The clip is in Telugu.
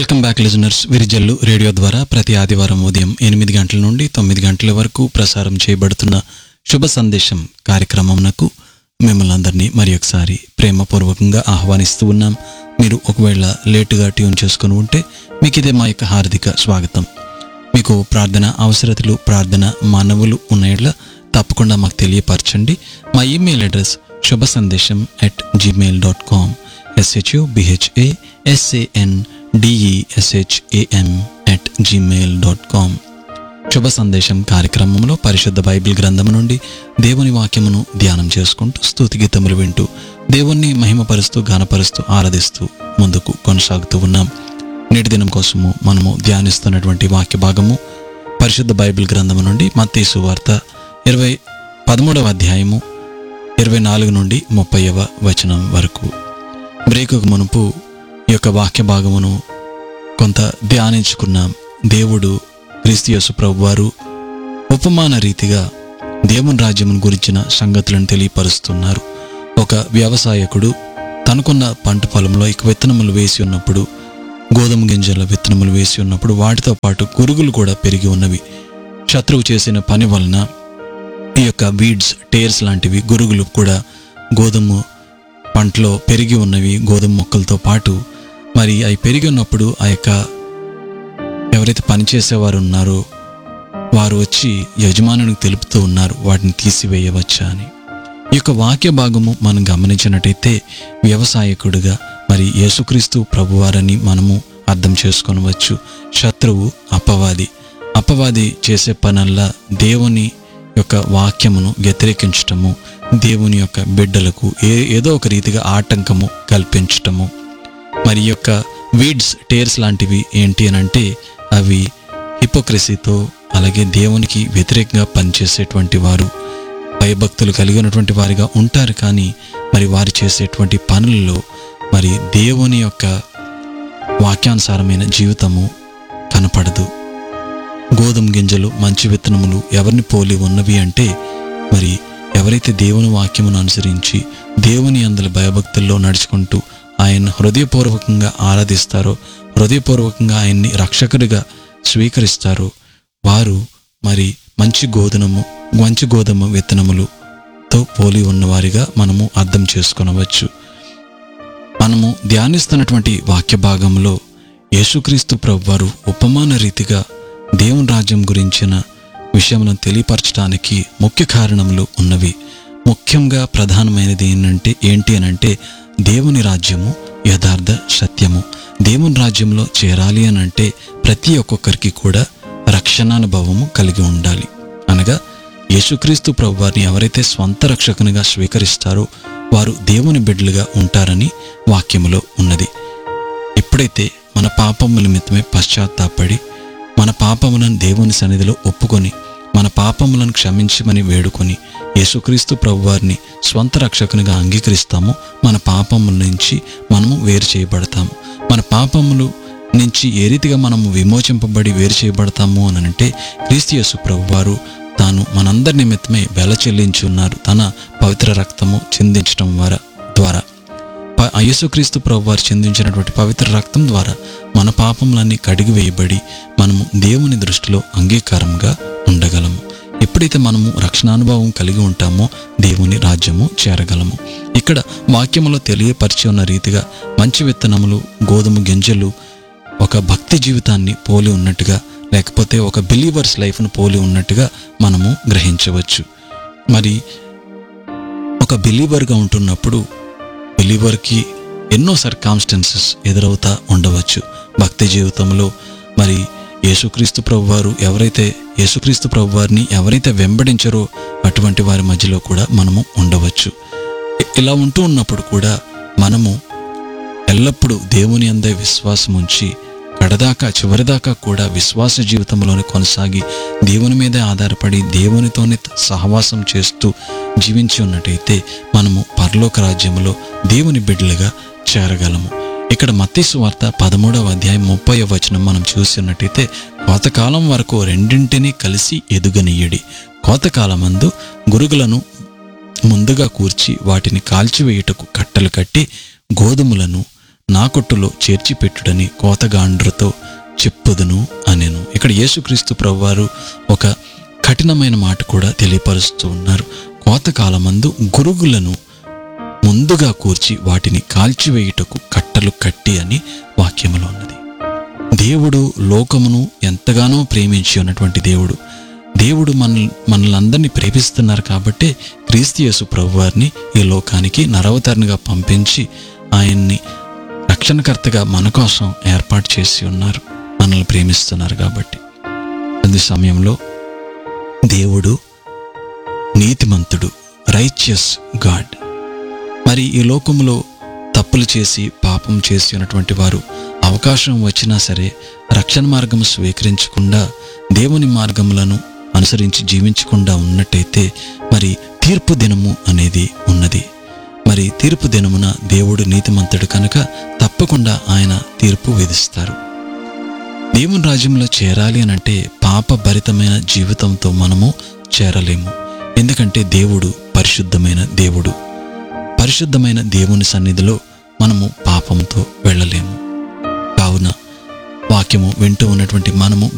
welcome back listeners Virijallu radio ద్వారా ప్రతి ఆదివారం ఉదయం ఎనిమిది గంటల నుండి తొమ్మిది గంటల వరకు ప్రసారం చేయబడుతున్న శుభ సందేశం కార్యక్రమంనకు మిమ్మల్ని అందరినీ మరి ఒకసారి ప్రేమపూర్వకంగా ఆహ్వానిస్తూ ఉన్నాం మీరు ఒకవేళ లేటుగా ట్యూన్ చేసుకుని ఉంటే మీకు ఇదే మా యొక్క హార్దిక స్వాగతం మీకు ప్రార్థన అవసరతలు ప్రార్థన మానవులు ఉన్నాయట్ల తప్పకుండా మాకు తెలియపరచండి మా email address Shubha Sandesham at Gmail dot com S H U B H A S A N D E S H A M at Gmail dot com Shubha Sandesham కార్యక్రమంలో పరిశుద్ధ బైబిల్ గ్రంథం నుండి దేవుని వాక్యమును ధ్యానం చేసుకుంటూ స్తుతి గీతములు వింటూ దేవుణ్ణి మహిమపరుస్తూ గానపరుస్తూ ఆరాధిస్తూ ముందుకు కొనసాగుతూ ఉన్నాం నేటి దినం కోసము మనము ధ్యానిస్తున్నటువంటి వాక్య భాగము పరిశుద్ధ బైబిల్ గ్రంథము నుండి మత్తీసు వార్త ఇరవై పదమూడవ అధ్యాయము ఇరవై నాలుగు నుండి ముప్పైవ వచనం వరకు బ్రేకుకు మునుపు ఈ యొక్క వాక్య భాగమును కొంత ధ్యానించుకున్నాం దేవుడు క్రీస్తు యేసు ప్రభు వారు ఉపమాన రీతిగా దేవుని రాజ్యమును గురించిన సంగతులను తెలియపరుస్తున్నారు ఒక వ్యవసాయకుడు తనకున్న పంట పొలంలో ఇక విత్తనములు వేసి ఉన్నప్పుడు గోధుమ గింజల విత్తనములు వేసి ఉన్నప్పుడు వాటితో పాటు పురుగులు కూడా పెరిగి ఉన్నవి శత్రువు చేసిన పని వలన ఈ యొక్క వీడ్స్ టేర్స్ లాంటివి గురుగులు కూడా గోధుమ పంటలో పెరిగి ఉన్నవి గోధుమ మొక్కలతో పాటు మరి అవి పెరిగి ఉన్నప్పుడు ఆ యొక్క ఎవరైతే పనిచేసేవారు ఉన్నారో వారు వచ్చి యజమానునికి తెలుపుతూ ఉన్నారు వాటిని తీసివేయవచ్చా అని ఈ యొక్క వాక్య భాగము మనం గమనించినట్టయితే వ్యవసాయకుడిగా మరి యేసుక్రీస్తు ప్రభువారని మనము అర్థం చేసుకొనవచ్చు శత్రువు అపవాది అపవాది చేసే పనల్లా దేవుని యొక్క వాక్యమును వ్యతిరేకించటము దేవుని యొక్క బిడ్డలకు ఏ ఏదో ఒక రీతిగా ఆటంకము కల్పించటము మరి ఈ యొక్క వీడ్స్ టేర్స్ లాంటివి ఏంటి అని అంటే అవి హిపోక్రసీతో అలాగే దేవునికి వ్యతిరేకంగా పనిచేసేటువంటి వారు భయభక్తులు కలిగినటువంటి వారిగా ఉంటారు కానీ మరి వారు చేసేటువంటి పనులలో మరి దేవుని యొక్క వాక్యానుసారమైన జీవితము కనపడదు గోధుమ గింజలు మంచి విత్తనములు ఎవరిని పోలి ఉన్నవి అంటే మరి ఎవరైతే దేవుని వాక్యమును అనుసరించి దేవుని అందరి భయభక్తుల్లో నడుచుకుంటూ ఆయన హృదయపూర్వకంగా ఆరాధిస్తారో హృదయపూర్వకంగా ఆయన్ని రక్షకుడిగా స్వీకరిస్తారో వారు మరి మంచి గోధుమము మంచి గోధుమ విత్తనములుతో పోలి ఉన్నవారిగా మనము అర్థం చేసుకొనవచ్చు మనము ధ్యానిస్తున్నటువంటి వాక్య భాగంలో యేసుక్రీస్తు ప్రభువారు ఉపమాన రీతిగా దేవుని రాజ్యం గురించిన విషయములను తెలియపరచడానికి ముఖ్య కారణములు ఉన్నవి ముఖ్యంగా ప్రధానమైనది ఏంటంటే ఏంటి అని అంటే దేవుని రాజ్యము యథార్థ సత్యము దేవుని రాజ్యంలో చేరాలి అని అంటే ప్రతి ఒక్కొక్కరికి కూడా రక్షణానుభవము కలిగి ఉండాలి అనగా యేసుక్రీస్తు ప్రభు వారిని ఎవరైతే స్వంత రక్షకునిగా స్వీకరిస్తారో వారు దేవుని బిడ్డలుగా ఉంటారని వాక్యములో ఉన్నది ఎప్పుడైతే మన పాపముల నిమిత్తమే పశ్చాత్తాపడి మన పాపములను దేవుని సన్నిధిలో ఒప్పుకొని మన పాపములను క్షమించమని వేడుకొని యేసుక్రీస్తు ప్రభువారిని స్వంత రక్షకునిగా అంగీకరిస్తామో మన పాపముల నుంచి మనము వేరు చేయబడతాము మన పాపములు నుంచి ఏ రీతిగా మనము విమోచింపబడి వేరు చేయబడతాము అని అంటే క్రీస్తు యేసు ప్రభువారు తాను మనందరి నిమిత్తమే వెల చెల్లించి ఉన్నారు తన పవిత్ర రక్తము చిందించడం ద్వారా ద్వారా ప- యేసుక్రీస్తు ప్రభు వారు చెందించినటువంటి పవిత్ర రక్తం ద్వారా మన పాపములన్నీ కడిగి వేయబడి మనము దేవుని దృష్టిలో అంగీకారంగా ఉండగలము ఎప్పుడైతే మనము రక్షణానుభవం కలిగి ఉంటామో దేవుని రాజ్యము చేరగలము ఇక్కడ వాక్యములో తెలియపరిచి ఉన్న రీతిగా మంచి విత్తనములు గోధుమ గింజలు ఒక భక్తి జీవితాన్ని పోలి ఉన్నట్టుగా లేకపోతే ఒక బిలీవర్స్ లైఫ్ను పోలి ఉన్నట్టుగా మనము గ్రహించవచ్చు మరి ఒక బిలీవర్గా ఉంటున్నప్పుడు బిలీవర్కి ఎన్నో సర్కామ్స్టెన్సెస్ ఎదురవుతా ఉండవచ్చు భక్తి జీవితంలో మరి యేసుక్రీస్తు ప్రభువారు ఎవరైతే యేసుక్రీస్తు ప్రభువారిని ఎవరైతే వెంబడించారో అటువంటి వారి మధ్యలో కూడా మనము ఉండవచ్చు ఇ- ఇలా ఉంటూ ఉన్నప్పుడు కూడా మనము ఎల్లప్పుడూ దేవుని అందే విశ్వాసం ఉంచి కడదాకా చివరిదాకా కూడా విశ్వాస జీవితంలోనే కొనసాగి దేవుని మీదే ఆధారపడి దేవునితోనే సహవాసం చేస్తూ జీవించి ఉన్నట్టయితే మనము పరలోక రాజ్యంలో దేవుని బిడ్డలుగా చేరగలము ఇక్కడ మత్తీసు వార్త పదమూడవ అధ్యాయం ముప్పై వచనం మనం చూసినట్టయితే కోతకాలం వరకు రెండింటినీ కలిసి ఎదుగనీయడి కోతకాలమందు గురుగులను ముందుగా కూర్చి వాటిని కాల్చివేయుటకు కట్టలు కట్టి గోధుమలను నా కొట్టులో చేర్చిపెట్టుడని కోతగాండ్రతో చెప్పుదును అనెను ఇక్కడ యేసుక్రీస్తు ప్రభువారు ఒక కఠినమైన మాట కూడా తెలియపరుస్తూ ఉన్నారు కోతకాలమందు గురుగులను ముందుగా కూర్చి వాటిని కాల్చివేయుటకు కట్టలు కట్టి అని వాక్యములో ఉన్నది దేవుడు లోకమును ఎంతగానో ప్రేమించి ఉన్నటువంటి దేవుడు దేవుడు మన మనల్ని అందరినీ ప్రేమిస్తున్నారు కాబట్టే క్రీస్తు యేసు ప్రభువారిని ఈ లోకానికి నరవతరణగా పంపించి ఆయన్ని రక్షణకర్తగా మన కోసం ఏర్పాటు చేసి ఉన్నారు మనల్ని ప్రేమిస్తున్నారు కాబట్టి అది సమయంలో దేవుడు నీతిమంతుడు రైచియస్ గాడ్ మరి ఈ లోకంలో తప్పులు చేసి పాపం చేసి ఉన్నటువంటి వారు అవకాశం వచ్చినా సరే రక్షణ మార్గం స్వీకరించకుండా దేవుని మార్గములను అనుసరించి జీవించకుండా ఉన్నట్టయితే మరి తీర్పు దినము అనేది ఉన్నది మరి తీర్పు దినమున దేవుడు నీతిమంతుడు కనుక తప్పకుండా ఆయన తీర్పు విధిస్తారు దేవుని రాజ్యంలో చేరాలి అని అంటే పాపభరితమైన జీవితంతో మనము చేరలేము ఎందుకంటే దేవుడు పరిశుద్ధమైన దేవుడు పరిశుద్ధమైన దేవుని సన్నిధిలో మనము పాపంతో వెళ్ళలేము కావున వాక్యము వింటూ ఉన్నటువంటి మనము